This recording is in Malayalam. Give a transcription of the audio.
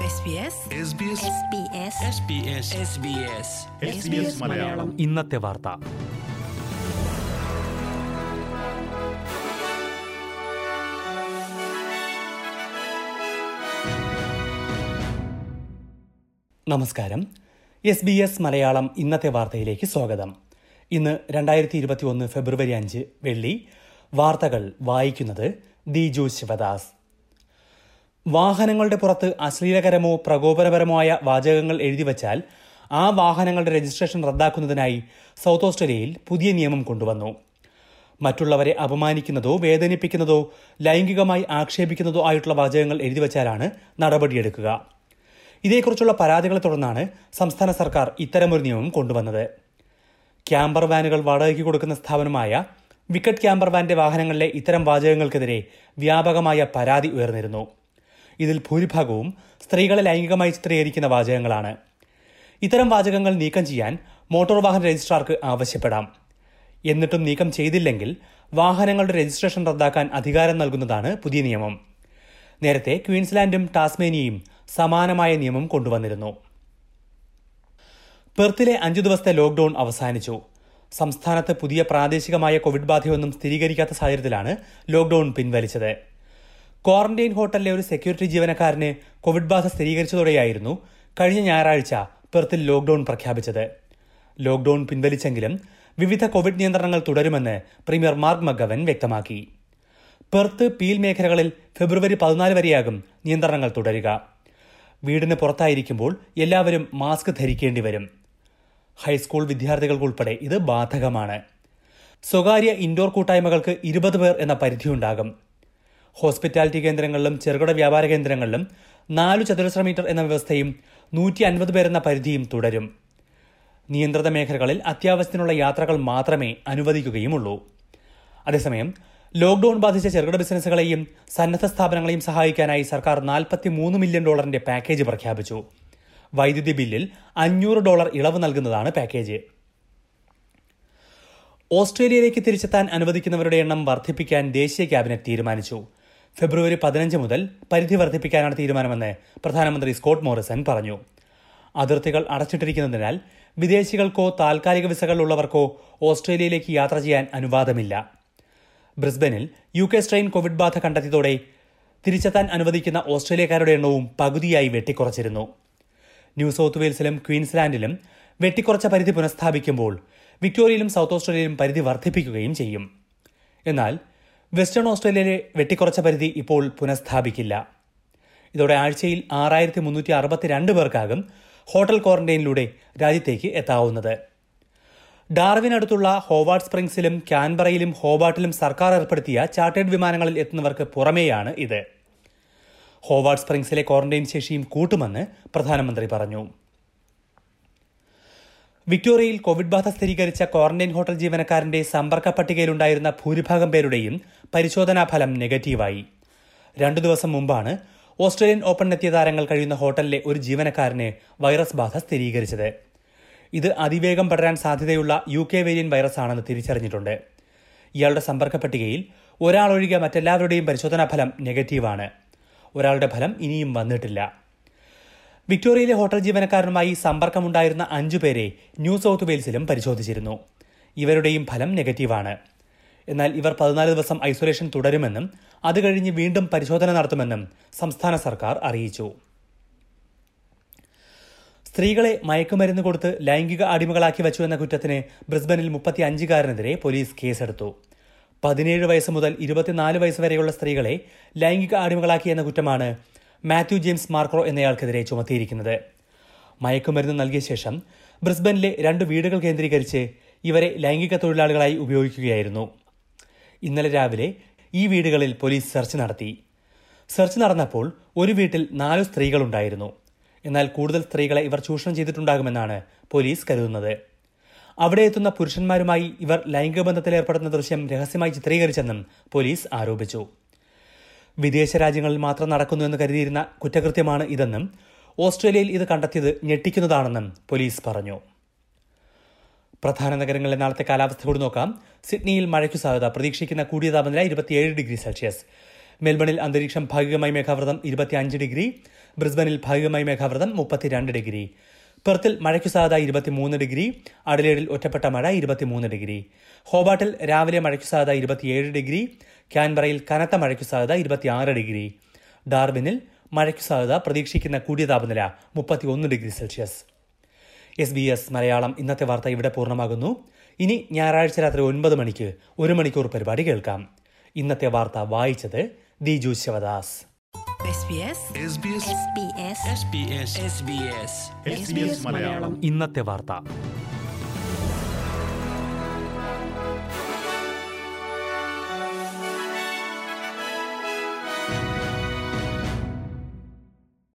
SBS SBS മലയാളം ഇന്നത്തെ വാർത്ത നമസ്കാരം എസ് ബി എസ് മലയാളം ഇന്നത്തെ വാർത്തയിലേക്ക് സ്വാഗതം ഇന്ന് രണ്ടായിരത്തി ഇരുപത്തി ഒന്ന് ഫെബ്രുവരി അഞ്ച് വെള്ളി വാർത്തകൾ വായിക്കുന്നത് ദിജു ശിവദാസ് വാഹനങ്ങളുടെ പുറത്ത് അശ്ലീലകരമോ പ്രകോപനപരമോ ആയ വാചകങ്ങൾ എഴുതി വച്ചാൽ ആ വാഹനങ്ങളുടെ രജിസ്ട്രേഷൻ റദ്ദാക്കുന്നതിനായി സൗത്ത് ഓസ്ട്രേലിയയിൽ പുതിയ നിയമം കൊണ്ടുവന്നു മറ്റുള്ളവരെ അപമാനിക്കുന്നതോ വേദനിപ്പിക്കുന്നതോ ലൈംഗികമായി ആക്ഷേപിക്കുന്നതോ ആയിട്ടുള്ള വാചകങ്ങൾ എഴുതി വച്ചാലാണ് നടപടിയെടുക്കുക ഇതേക്കുറിച്ചുള്ള പരാതികളെ തുടർന്നാണ് സംസ്ഥാന സർക്കാർ ഇത്തരമൊരു നിയമം കൊണ്ടുവന്നത് ക്യാമ്പർ വാനുകൾ വാടകയ്ക്ക് കൊടുക്കുന്ന സ്ഥാപനമായ വിക്കറ്റ് ക്യാമ്പർ വാന്റെ വാഹനങ്ങളിലെ ഇത്തരം വാചകങ്ങൾക്കെതിരെ വ്യാപകമായ പരാതി ഉയർന്നിരുന്നു ഇതിൽ ഭൂരിഭാഗവും സ്ത്രീകളെ ലൈംഗികമായി ചിത്രീകരിക്കുന്ന വാചകങ്ങളാണ് ഇത്തരം വാചകങ്ങൾ നീക്കം ചെയ്യാൻ മോട്ടോർ വാഹന രജിസ്ട്രാർക്ക് ആവശ്യപ്പെടാം എന്നിട്ടും നീക്കം ചെയ്തില്ലെങ്കിൽ വാഹനങ്ങളുടെ രജിസ്ട്രേഷൻ റദ്ദാക്കാൻ അധികാരം നൽകുന്നതാണ് പുതിയ നിയമം നേരത്തെ ക്വീൻസ്ലാൻഡും ടാസ്മേനിയയും സമാനമായ നിയമം കൊണ്ടുവന്നിരുന്നു പെർത്തിലെ അഞ്ചു ദിവസത്തെ ലോക്ഡൌൺ അവസാനിച്ചു സംസ്ഥാനത്ത് പുതിയ പ്രാദേശികമായ കോവിഡ് ബാധയൊന്നും സ്ഥിരീകരിക്കാത്ത സാഹചര്യത്തിലാണ് ലോക്ഡൌൺ പിൻവലിച്ചത് ക്വാറന്റൈൻ ഹോട്ടലിലെ ഒരു സെക്യൂരിറ്റി ജീവനക്കാരന് കോവിഡ് ബാധ സ്ഥിരീകരിച്ചതോടെയായിരുന്നു കഴിഞ്ഞ ഞായറാഴ്ച പെർത്തിൽ ലോക്ഡൌൺ പ്രഖ്യാപിച്ചത് ലോക്ഡൌൺ പിൻവലിച്ചെങ്കിലും വിവിധ കോവിഡ് നിയന്ത്രണങ്ങൾ തുടരുമെന്ന് പ്രീമിയർ മാർക്ക് മഗവൻ വ്യക്തമാക്കി പെർത്ത് പീൽ മേഖലകളിൽ ഫെബ്രുവരി പതിനാല് വരെയാകും നിയന്ത്രണങ്ങൾ തുടരുക വീടിന് പുറത്തായിരിക്കുമ്പോൾ എല്ലാവരും മാസ്ക് ധരിക്കേണ്ടി വരും ഹൈസ്കൂൾ വിദ്യാർത്ഥികൾക്കുൾപ്പെടെ ഇത് ബാധകമാണ് സ്വകാര്യ ഇൻഡോർ കൂട്ടായ്മകൾക്ക് ഇരുപത് പേർ എന്ന പരിധിയുണ്ടാകും ഹോസ്പിറ്റാലിറ്റി കേന്ദ്രങ്ങളിലും ചെറുകിട വ്യാപാര കേന്ദ്രങ്ങളിലും നാലു ചതുരശ്ര മീറ്റർ എന്ന വ്യവസ്ഥയും നൂറ്റി അൻപത് പേരെന്ന പരിധിയും തുടരും നിയന്ത്രിത മേഖലകളിൽ അത്യാവശ്യത്തിനുള്ള യാത്രകൾ മാത്രമേ അനുവദിക്കുകയുമുള്ളൂ അതേസമയം ലോക്ഡൌൺ ബാധിച്ച ചെറുകിട ബിസിനസ്സുകളെയും സന്നദ്ധ സ്ഥാപനങ്ങളെയും സഹായിക്കാനായി സർക്കാർ നാൽപ്പത്തി മൂന്ന് മില്യൺ ഡോളറിന്റെ പാക്കേജ് പ്രഖ്യാപിച്ചു വൈദ്യുതി ബില്ലിൽ അഞ്ഞൂറ് ഡോളർ ഇളവ് നൽകുന്നതാണ് പാക്കേജ് ഓസ്ട്രേലിയയിലേക്ക് തിരിച്ചെത്താൻ അനുവദിക്കുന്നവരുടെ എണ്ണം വർദ്ധിപ്പിക്കാൻ ദേശീയ ക്യാബിനറ്റ് തീരുമാനിച്ചു ഫെബ്രുവരി പതിനഞ്ച് മുതൽ പരിധി വർദ്ധിപ്പിക്കാനാണ് തീരുമാനമെന്ന് പ്രധാനമന്ത്രി സ്കോട്ട് മോറിസൺ പറഞ്ഞു അതിർത്തികൾ അടച്ചിട്ടിരിക്കുന്നതിനാൽ വിദേശികൾക്കോ താൽക്കാലിക വിസകൾ ഉള്ളവർക്കോ ഓസ്ട്രേലിയയിലേക്ക് യാത്ര ചെയ്യാൻ അനുവാദമില്ല ബ്രിസ്ബനിൽ യു കെ സ്ട്രെയിൻ കോവിഡ് ബാധ കണ്ടെത്തിയതോടെ തിരിച്ചെത്താൻ അനുവദിക്കുന്ന ഓസ്ട്രേലിയക്കാരുടെ എണ്ണവും പകുതിയായി വെട്ടിക്കുറച്ചിരുന്നു ന്യൂ സൗത്ത് വെയിൽസിലും ക്വീൻസ്ലാൻഡിലും വെട്ടിക്കുറച്ച പരിധി പുനഃസ്ഥാപിക്കുമ്പോൾ വിക്ടോറിയയിലും സൗത്ത് ഓസ്ട്രേലിയയിലും പരിധി വർദ്ധിപ്പിക്കുകയും ചെയ്യും എന്നാൽ വെസ്റ്റേൺ ഓസ്ട്രേലിയയിലെ വെട്ടിക്കുറച്ച പരിധി ഇപ്പോൾ പുനഃസ്ഥാപിക്കില്ല ഇതോടെ ആഴ്ചയിൽ ആറായിരത്തി മുന്നൂറ്റി അറുപത്തിരണ്ട് പേർക്കാകും ഹോട്ടൽ ക്വാറന്റൈനിലൂടെ രാജ്യത്തേക്ക് എത്താവുന്നത് ഡാർവിനടുത്തുള്ള ഹോവാർഡ് സ്പ്രിംഗ്സിലും കാൻബറയിലും ഹോബാട്ടിലും സർക്കാർ ഏർപ്പെടുത്തിയ ചാർട്ടേഡ് വിമാനങ്ങളിൽ എത്തുന്നവർക്ക് പുറമെയാണ് ഇത് ഹോവാർഡ് സ്പ്രിംഗ്സിലെ ക്വാറന്റൈൻ ശേഷിയും കൂട്ടുമെന്ന് പ്രധാനമന്ത്രി പറഞ്ഞു വിക്ടോറിയയിൽ കോവിഡ് ബാധ സ്ഥിരീകരിച്ച ക്വാറന്റൈൻ ഹോട്ടൽ ജീവനക്കാരന്റെ സമ്പർക്ക പട്ടികയിലുണ്ടായിരുന്ന ഭൂരിഭാഗം പേരുടെയും പരിശോധനാ ഫലം നെഗറ്റീവായി രണ്ടു ദിവസം മുമ്പാണ് ഓസ്ട്രേലിയൻ ഓപ്പണിനെത്തിയ താരങ്ങൾ കഴിയുന്ന ഹോട്ടലിലെ ഒരു ജീവനക്കാരന് വൈറസ് ബാധ സ്ഥിരീകരിച്ചത് ഇത് അതിവേഗം പടരാൻ സാധ്യതയുള്ള യു കെ വേരിയൻ വൈറസ് ആണെന്ന് തിരിച്ചറിഞ്ഞിട്ടുണ്ട് ഇയാളുടെ സമ്പർക്ക പട്ടികയിൽ ഒരാളൊഴികെ മറ്റെല്ലാവരുടെയും പരിശോധനാ ഫലം നെഗറ്റീവാണ് ഒരാളുടെ ഫലം ഇനിയും വന്നിട്ടില്ല വിക്ടോറിയയിലെ ഹോട്ടൽ ജീവനക്കാരനുമായി സമ്പർക്കമുണ്ടായിരുന്ന അഞ്ചു പേരെ ന്യൂ സൗത്ത് വെയിൽസിലും പരിശോധിച്ചിരുന്നു ഇവരുടെയും ഫലം നെഗറ്റീവാണ് എന്നാൽ ഇവർ പതിനാല് ദിവസം ഐസൊലേഷൻ തുടരുമെന്നും അത് കഴിഞ്ഞ് വീണ്ടും പരിശോധന നടത്തുമെന്നും സംസ്ഥാന സർക്കാർ അറിയിച്ചു സ്ത്രീകളെ മയക്കുമരുന്ന് കൊടുത്ത് ലൈംഗിക അടിമകളാക്കി വച്ചു എന്ന കുറ്റത്തിന് ബ്രിസ്ബനിൽ മുപ്പത്തി അഞ്ചുകാരനെതിരെ പോലീസ് കേസെടുത്തു പതിനേഴ് വയസ്സ് മുതൽ ഇരുപത്തിനാല് വയസ്സ് വരെയുള്ള സ്ത്രീകളെ ലൈംഗിക അടിമകളാക്കി എന്ന കുറ്റമാണ് മാത്യു ജെയിംസ് മാർക്രോ എന്നയാൾക്കെതിരെ ചുമത്തിയിരിക്കുന്നത് മയക്കുമരുന്ന് നൽകിയ ശേഷം ബ്രിസ്ബനിലെ രണ്ട് വീടുകൾ കേന്ദ്രീകരിച്ച് ഇവരെ ലൈംഗിക തൊഴിലാളികളായി ഉപയോഗിക്കുകയായിരുന്നു ഇന്നലെ രാവിലെ ഈ വീടുകളിൽ പോലീസ് സെർച്ച് നടത്തി സെർച്ച് നടന്നപ്പോൾ ഒരു വീട്ടിൽ നാലു സ്ത്രീകളുണ്ടായിരുന്നു എന്നാൽ കൂടുതൽ സ്ത്രീകളെ ഇവർ ചൂഷണം ചെയ്തിട്ടുണ്ടാകുമെന്നാണ് പോലീസ് കരുതുന്നത് അവിടെ എത്തുന്ന പുരുഷന്മാരുമായി ഇവർ ലൈംഗിക ബന്ധത്തിൽ ഏർപ്പെടുന്ന ദൃശ്യം രഹസ്യമായി ചിത്രീകരിച്ചെന്നും പോലീസ് ആരോപിച്ചു വിദേശ രാജ്യങ്ങളിൽ മാത്രം നടക്കുന്നുവെന്ന് കരുതിയിരുന്ന കുറ്റകൃത്യമാണ് ഇതെന്നും ഓസ്ട്രേലിയയിൽ ഇത് കണ്ടെത്തിയത് ഞെട്ടിക്കുന്നതാണെന്നും പോലീസ് പറഞ്ഞു പ്രധാന നഗരങ്ങളിലെ നാളത്തെ കാലാവസ്ഥ കൂടി നോക്കാം സിഡ്നിയിൽ മഴയ്ക്കു സാധ്യത പ്രതീക്ഷിക്കുന്ന കൂടിയ താപനില ഇരുപത്തിയേഴ് ഡിഗ്രി സെൽഷ്യസ് മെൽബണിൽ അന്തരീക്ഷം ഭാഗികമായി മേഘാവൃതം ഇരുപത്തിയഞ്ച് ഡിഗ്രി ബ്രിസ്ബനിൽ ഭാഗികമായി മേഘാവൃതം മുപ്പത്തിരണ്ട് ഡിഗ്രി പെർത്തിൽ മഴയ്ക്കു സാധ്യത ഇരുപത്തിമൂന്ന് ഡിഗ്രി അഡലേഡിൽ ഒറ്റപ്പെട്ട മഴ ഇരുപത്തിമൂന്ന് ഡിഗ്രി ഹോബാട്ടിൽ രാവിലെ മഴയ്ക്കു സാധ്യത ഇരുപത്തിയേഴ് ഡിഗ്രി ക്യാൻബറയിൽ കനത്ത മഴയ്ക്കു സാധ്യത ഇരുപത്തിയാറ് ഡിഗ്രി ഡാർബിനിൽ മഴയ്ക്കു സാധ്യത പ്രതീക്ഷിക്കുന്ന കൂടിയ താപനില മുപ്പത്തിയൊന്ന് degree Celsius S B S Malayalam ഇന്നത്തെ വാർത്ത ഇവിടെ പൂർണ്ണമാകുന്നു ഇനി ഞായറാഴ്ച രാത്രി ഒൻപത് മണിക്ക് ഒരു മണിക്കൂർ പരിപാടി കേൾക്കാം ഇന്നത്തെ വാർത്ത വായിച്ചത് Diju Sivadas SBS SBS SBS SBS SBS SBS Malayalam ഇന്നത്തെ വാർത്ത